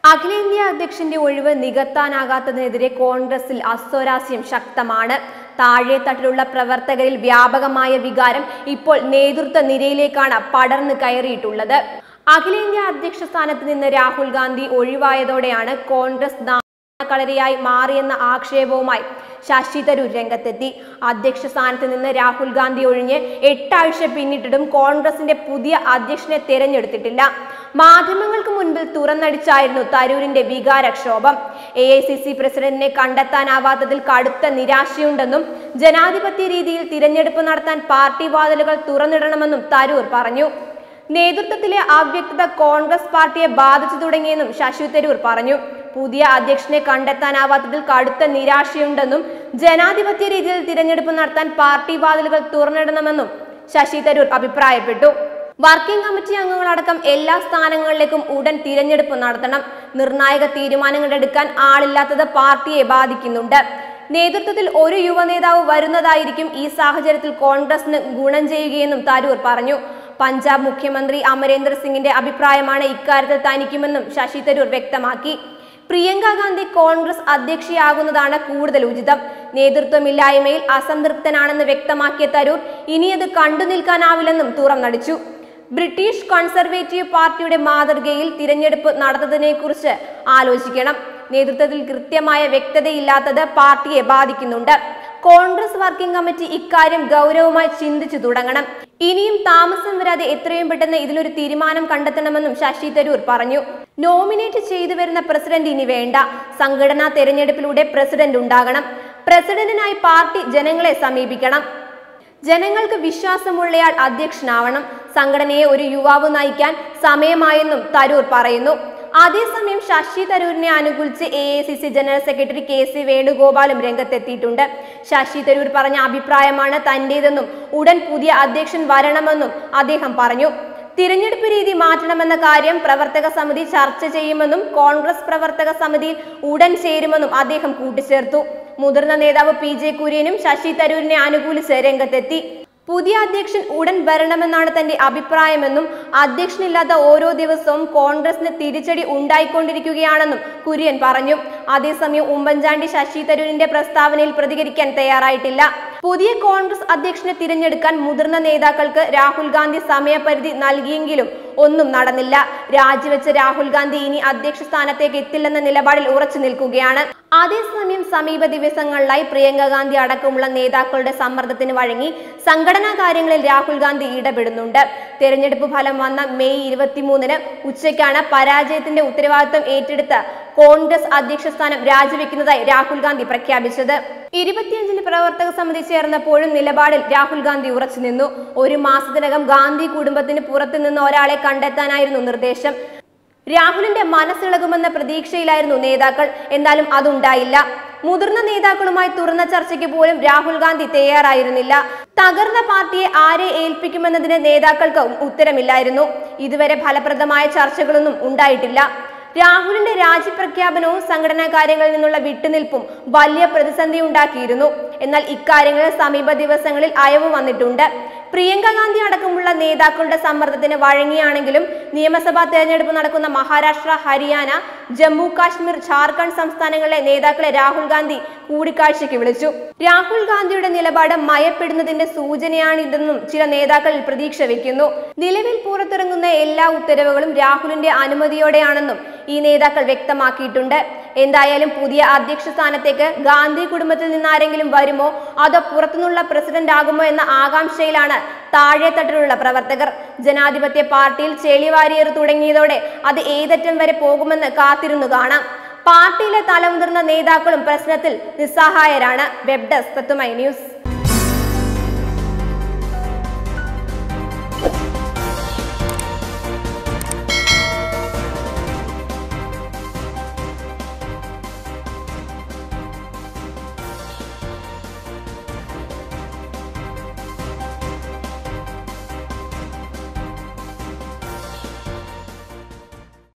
അഖിലേന്ത്യാ അധ്യക്ഷന്റെ ഒഴിവ് നികത്താനാകാത്തതിനെതിരെ കോൺഗ്രസിൽ അസ്വരാസ്യം ശക്തമാണ് താഴെത്തട്ടിലുള്ള പ്രവർത്തകരിൽ വ്യാപകമായ വികാരം ഇപ്പോൾ നേതൃത്വ നിരയിലേക്കാണ് പടർന്നു കയറിയിട്ടുള്ളത് അഖിലേന്ത്യാ അധ്യക്ഷ സ്ഥാനത്ത് നിന്ന് രാഹുൽ ഗാന്ധി ഒഴിവായതോടെയാണ് കോൺഗ്രസ് നാ- കളരിയായി മാറിയെന്ന ആക്ഷേപവുമായി ശശി തരൂർ രംഗത്തെത്തി അധ്യക്ഷ സ്ഥാനത്ത് നിന്ന് രാഹുൽ ഗാന്ധി ഒഴിഞ്ഞ് എട്ടാഴ്ച പിന്നിട്ടിട്ടും കോൺഗ്രസിന്റെ പുതിയ അധ്യക്ഷനെ തെരഞ്ഞെടുത്തിട്ടില്ല മാധ്യമങ്ങൾക്ക് മുൻപിൽ തുറന്നടിച്ചായിരുന്നു തരൂരിന്റെ വികാരക്ഷോഭം എ ഐ സി സി പ്രസിഡന്റിനെ കണ്ടെത്താനാവാത്തതിൽ കടുത്ത നിരാശയുണ്ടെന്നും ജനാധിപത്യ രീതിയിൽ തിരഞ്ഞെടുപ്പ് നടത്താൻ പാർട്ടി വാതിലുകൾ തുറന്നിടണമെന്നും തരൂർ പറഞ്ഞു നേതൃത്വത്തിലെ അവ്യക്തത കോൺഗ്രസ് പാർട്ടിയെ ബാധിച്ചു തുടങ്ങിയെന്നും ശശി തരൂർ പറഞ്ഞു പുതിയ അധ്യക്ഷനെ കണ്ടെത്താനാവാത്തതിൽ കടുത്ത നിരാശയുണ്ടെന്നും ജനാധിപത്യ രീതിയിൽ തിരഞ്ഞെടുപ്പ് നടത്താൻ പാർട്ടി വാതിലുകൾ തുറന്നിടണമെന്നും ശശി തരൂർ അഭിപ്രായപ്പെട്ടു വർക്കിംഗ് കമ്മിറ്റി അംഗങ്ങളടക്കം എല്ലാ സ്ഥാനങ്ങളിലേക്കും ഉടൻ തിരഞ്ഞെടുപ്പ് നടത്തണം നിർണായക തീരുമാനങ്ങൾ എടുക്കാൻ ആളില്ലാത്തത് പാർട്ടിയെ ബാധിക്കുന്നുണ്ട് നേതൃത്വത്തിൽ ഒരു യുവനേതാവ് വരുന്നതായിരിക്കും ഈ സാഹചര്യത്തിൽ കോൺഗ്രസിന് ഗുണം ചെയ്യുകയെന്നും തരൂർ പറഞ്ഞു പഞ്ചാബ് മുഖ്യമന്ത്രി അമരേന്ദ്ര സിംഗിന്റെ അഭിപ്രായമാണ് ഇക്കാര്യത്തിൽ തനിക്കുമെന്നും ശശി തരൂർ വ്യക്തമാക്കി പ്രിയങ്ക ഗാന്ധി കോൺഗ്രസ് അധ്യക്ഷയാകുന്നതാണ് കൂടുതൽ ഉചിതം നേതൃത്വമില്ലായ്മയിൽ അസംതൃപ്തനാണെന്ന് വ്യക്തമാക്കിയ തരൂർ ഇനിയത് കണ്ടു നിൽക്കാനാവില്ലെന്നും തുറന്നടിച്ചു ബ്രിട്ടീഷ് കൺസർവേറ്റീവ് പാർട്ടിയുടെ മാതൃകയിൽ തിരഞ്ഞെടുപ്പ് നടത്തുന്നതിനെക്കുറിച്ച് ആലോചിക്കണം നേതൃത്വത്തിൽ കൃത്യമായ വ്യക്തതയില്ലാത്തത് പാർട്ടിയെ ബാധിക്കുന്നുണ്ട് കോൺഗ്രസ് വർക്കിംഗ് കമ്മിറ്റി ഇക്കാര്യം ഗൗരവമായി ചിന്തിച്ചു തുടങ്ങണം ഇനിയും താമസം വരാതെ എത്രയും പെട്ടെന്ന് ഇതിലൊരു തീരുമാനം കണ്ടെത്തണമെന്നും ശശി തരൂർ പറഞ്ഞു നോമിനേറ്റ് ചെയ്തു വരുന്ന പ്രസിഡന്റ് ഇനി വേണ്ട സംഘടനാ തെരഞ്ഞെടുപ്പിലൂടെ പ്രസിഡന്റ് ഉണ്ടാകണം പ്രസിഡന്റിനായി പാർട്ടി ജനങ്ങളെ സമീപിക്കണം ജനങ്ങൾക്ക് വിശ്വാസമുള്ളയാൾ അധ്യക്ഷനാവണം സംഘടനയെ ഒരു യുവാവ് നയിക്കാൻ സമയമായെന്നും തരൂർ പറയുന്നു അതേസമയം ശശി തരൂരിനെ അനുകൂലിച്ച് A I C C general secretary K C വേണുഗോപാലും രംഗത്തെത്തിയിട്ടുണ്ട് ശശി തരൂർ പറഞ്ഞ അഭിപ്രായമാണ് തന്റേതെന്നും ഉടൻ പുതിയ അധ്യക്ഷൻ വരണമെന്നും അദ്ദേഹം പറഞ്ഞു തിരഞ്ഞെടുപ്പ് രീതി മാറ്റണമെന്ന കാര്യം പ്രവർത്തക സമിതി ചർച്ച ചെയ്യുമെന്നും കോൺഗ്രസ് പ്രവർത്തക സമിതിയിൽ ഉടൻ ചേരുമെന്നും അദ്ദേഹം കൂട്ടിച്ചേർത്തു മുതിർന്ന നേതാവ് പി ജെ കുര്യനും ശശി തരൂരിനെ അനുകൂലിച്ച് രംഗത്തെത്തി പുതിയ അധ്യക്ഷൻ ഉടൻ വരണമെന്നാണ് തന്റെ അഭിപ്രായമെന്നും അധ്യക്ഷനില്ലാത്ത ഓരോ ദിവസവും കോൺഗ്രസിന് തിരിച്ചടി ഉണ്ടായിക്കൊണ്ടിരിക്കുകയാണെന്നും കുര്യൻ പറഞ്ഞു അതേസമയം ഉമ്മൻചാണ്ടി ശശി തരൂരിന്റെ പ്രസ്താവനയിൽ പ്രതികരിക്കാൻ തയ്യാറായിട്ടില്ല പുതിയ കോൺഗ്രസ് അധ്യക്ഷനെ തിരഞ്ഞെടുക്കാൻ മുതിർന്ന നേതാക്കൾക്ക് രാഹുൽ ഗാന്ധി സമയപരിധി നൽകിയെങ്കിലും ഒന്നും നടന്നില്ല രാജിവെച്ച രാഹുൽ ഗാന്ധി ഇനി അധ്യക്ഷ സ്ഥാനത്തേക്ക് എത്തില്ലെന്ന നിലപാടിൽ ഉറച്ചു നിൽക്കുകയാണ് അതേസമയം സമീപ ദിവസങ്ങളിലായി പ്രിയങ്ക ഗാന്ധി അടക്കമുള്ള നേതാക്കളുടെ സമ്മർദ്ദത്തിന് വഴങ്ങി സംഘടനാ കാര്യങ്ങളിൽ രാഹുൽ ഗാന്ധി ഇടപെടുന്നുണ്ട് തെരഞ്ഞെടുപ്പ് ഫലം വന്ന മെയ് ഇരുപത്തിമൂന്നിന് ഉച്ചയ്ക്കാണ് പരാജയത്തിന്റെ ഉത്തരവാദിത്തം ഏറ്റെടുത്ത് കോൺഗ്രസ് അധ്യക്ഷ സ്ഥാനം രാജിവെക്കുന്നതായി രാഹുൽ ഗാന്ധി പ്രഖ്യാപിച്ചത് ഇരുപത്തിയഞ്ചിന് പ്രവർത്തക സമിതി ചേർന്നപ്പോഴും നിലപാടിൽ രാഹുൽ ഗാന്ധി ഉറച്ചു നിന്നു ഒരു മാസത്തിനകം ഗാന്ധി കുടുംബത്തിന് പുറത്തു നിന്ന് ഒരാളെ കണ്ടെത്താനായിരുന്നു നിർദ്ദേശം രാഹുലിന്റെ മനസ്സിളകുമെന്ന പ്രതീക്ഷയിലായിരുന്നു നേതാക്കൾ എന്നാലും അതുണ്ടായില്ല മുതിർന്ന നേതാക്കളുമായി തുറന്ന ചർച്ചയ്ക്ക് പോലും രാഹുൽ ഗാന്ധി തയ്യാറായിരുന്നില്ല തകർന്ന പാർട്ടിയെ ആരെ ഏൽപ്പിക്കുമെന്നതിന് നേതാക്കൾക്ക് ഉത്തരമില്ലായിരുന്നു ഇതുവരെ ഫലപ്രദമായ ചർച്ചകളൊന്നും ഉണ്ടായിട്ടില്ല രാഹുലിന്റെ രാജിപ്രഖ്യാപനവും സംഘടനാ കാര്യങ്ങളിൽ നിന്നുള്ള വിട്ടുനിൽപ്പും വലിയ പ്രതിസന്ധി ഉണ്ടാക്കിയിരുന്നു എന്നാൽ ഇക്കാര്യങ്ങളിൽ സമീപ ദിവസങ്ങളിൽ അയവ് വന്നിട്ടുണ്ട് പ്രിയങ്ക ഗാന്ധി അടക്കമുള്ള നേതാക്കളുടെ സമ്മർദ്ദത്തിന് വഴങ്ങിയാണെങ്കിലും നിയമസഭാ തെരഞ്ഞെടുപ്പ് നടക്കുന്ന മഹാരാഷ്ട്ര ഹരിയാന ജമ്മു കാശ്മീർ ജാർഖണ്ഡ് സംസ്ഥാനങ്ങളിലെ നേതാക്കളെ രാഹുൽ ഗാന്ധി കൂടിക്കാഴ്ചയ്ക്ക് വിളിച്ചു രാഹുൽ ഗാന്ധിയുടെ നിലപാട് മയപ്പെടുന്നതിന്റെ സൂചനയാണിതെന്നും ചില നേതാക്കളിൽ പ്രതീക്ഷ വെക്കുന്നു നിലവിൽ പുറത്തിറങ്ങുന്ന എല്ലാ ഉത്തരവുകളും രാഹുലിന്റെ അനുമതിയോടെയാണെന്നും ഈ നേതാക്കൾ വ്യക്തമാക്കിയിട്ടുണ്ട് എന്തായാലും പുതിയ അധ്യക്ഷ സ്ഥാനത്തേക്ക് ഗാന്ധി കുടുംബത്തിൽ നിന്ന് ആരെങ്കിലും വരുമോ അതോ പുറത്തുനിന്നുള്ള പ്രസിഡന്റ് ആകുമോ എന്ന ആകാംക്ഷയിലാണ് താഴെത്തട്ടിലുള്ള പ്രവർത്തകർ ജനാധിപത്യ പാർട്ടിയിൽ ചെളിവാരിയേറ് തുടങ്ങിയതോടെ അത് ഏതറ്റം വരെ പോകുമെന്ന് കാത്തിരുന്നു കാണാം പാർട്ടിയിലെ തലമുതിർന്ന നേതാക്കളും പ്രശ്നത്തിൽ നിസ്സഹായരാണ് വെബ് ഡെസ്ക് തത്തുമൈ ന്യൂസ്